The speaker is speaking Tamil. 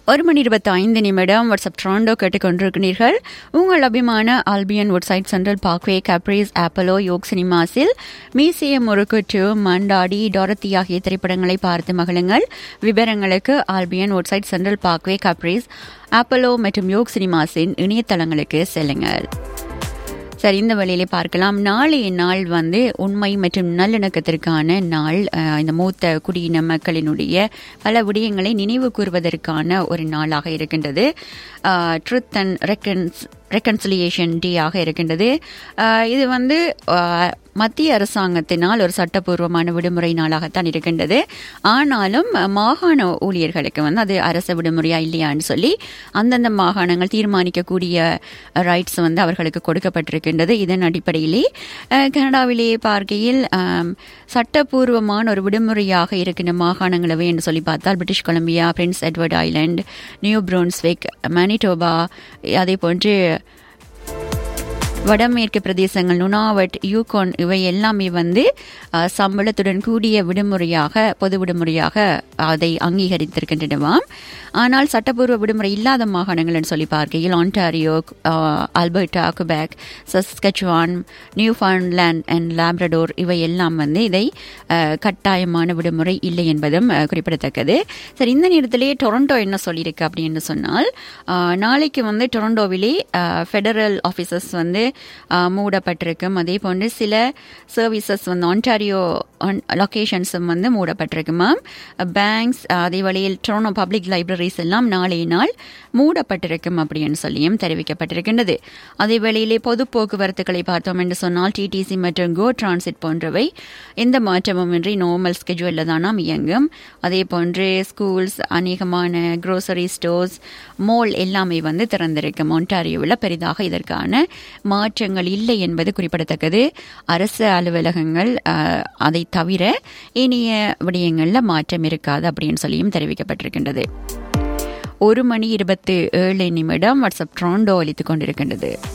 ஒரு மணி இருபத்தி ஐந்து நிமிடம் வாட்ஸ்அப் ட்ராண்டோ கேட்டுக்கொண்டிருக்கிறீர்கள் உங்கள் அபிமான Albion Woodside Central Parkway Caprice Apollo York சினிமாஸில் மீசியம் முறுக்குற்று மண்டாடி டொரத்தி ஆகிய திரைப்படங்களை பார்த்து மகிழுங்கள் விவரங்களுக்கு Albion Woodside Central Parkway Caprice Apollo மற்றும் யோக் சினிமாஸின் இணையதளங்களுக்கு செல்லுங்கள் சரி இந்த வழியிலே பார்க்கலாம் நாளைய நாள் வந்து உண்மை மற்றும் நல்லிணக்கத்திற்கான நாள் அஹ், இந்த மூத்த குடியின மக்களினுடைய பல விடயங்களை நினைவு கூறுவதற்கான ஒரு நாளாக இருக்கின்றது truth and recons reconciliation day ஆக இருக்கின்றது அஹ், இது வந்து அஹ், மத்திய அரசாங்கத்தினால் ஒரு சட்டப்பூர்வமான விடுமுறை நாளாகத்தான் இருக்கின்றது ஆனாலும் அஹ், மாகாண ஊழியர்களுக்கு வந்து அது அரச விடுமுறையா இல்லையான்னு சொல்லி அந்தந்த மாகாணங்கள் தீர்மானிக்கக்கூடிய ரைட்ஸ் வந்து அவர்களுக்கு கொடுக்கப்பட்டிருக்கின்றது இதன் அடிப்படையிலே அஹ், கனடாவிலே பார்க்கையில் ஆம், சட்டப்பூர்வமான ஒரு விடுமுறையாக இருக்கின்ற மாகாணங்கள் எவை என்று சொல்லி பார்த்தால் British Columbia Prince Edward Island New Brunswick Manitoba அதே போன்று வடமேற்கு பிரதேசங்கள் நுனாவட் யூகான் இவை எல்லாமே வந்து அஹ், சம்பளத்துடன் கூடிய விடுமுறையாக பொது விடுமுறையாக அதை அங்கீகரித்திருக்கின்றனவாம் ஆனால் சட்டப்பூர்வ விடுமுறை இல்லாத மாகாணங்கள்னு சொல்லி பார்க்கையில் Ontario ah, Alberta Quebec Saskatchewan Newfoundland and Labrador இவை எல்லாம் வந்து இதை அஹ், கட்டாயமான விடுமுறை இல்லை என்பதும் அஹ், குறிப்பிடத்தக்கது சரி இந்த நேரத்திலேயே டொரண்டோ என்ன சொல்லியிருக்கு அப்படின்னு சொன்னால் அஹ், நாளைக்கு வந்து டொரண்டோவிலே ஃபெடரல் ஆஃபீஸஸ் வந்து அஹ், மூடப்பட்டிருக்கும் அதே போன்று சில சர்வீசஸ் வந்து ஆன்டாரியோ லொக்கேஷன்ஸும் வந்து மூடப்பட்டிருக்குமா பேங்க்ஸ் அதே வழியில் டொரண்டோ பப்ளிக் லைப்ரரிஸ் எல்லாம் நாளைய நாள் மூடப்பட்டிருக்கும் அப்படின்னு சொல்லியும் தெரிவிக்கப்பட்டிருக்கின்றது அதே வேளையிலே பொது போக்குவரத்துகளை பார்த்தோம் என்று சொன்னால் டிடிசி மற்றும் கோ டிரான்சிட் போன்றவை எந்த மாற்றமும் இன்றி நார்மல் ஸ்கெட்யூலில் தான் நாம் இயங்கும் அதே போன்று ஸ்கூல்ஸ் அநேகமான க்ரோசரி ஸ்டோர்ஸ் மால் எல்லாமே வந்து திறந்திருக்கும் ஒன்டாரியோவில் பெரிதாக இதற்கான மாற்றங்கள் இல்லை என்பது குறிப்பிடத்தக்கது அரசு அலுவலகங்கள் அஹ், அதை தவிர இனிய விடயங்களில் மாற்றம் இருக்காது அப்படின்னு சொல்லியும் தெரிவிக்கப்பட்டிருக்கின்றது ஒரு மணி இருபத்தி ஏழு நிமிடம் வாட்ஸ்அப் ட்ராண்டோ அளித்துக் கொண்டிருக்கின்றது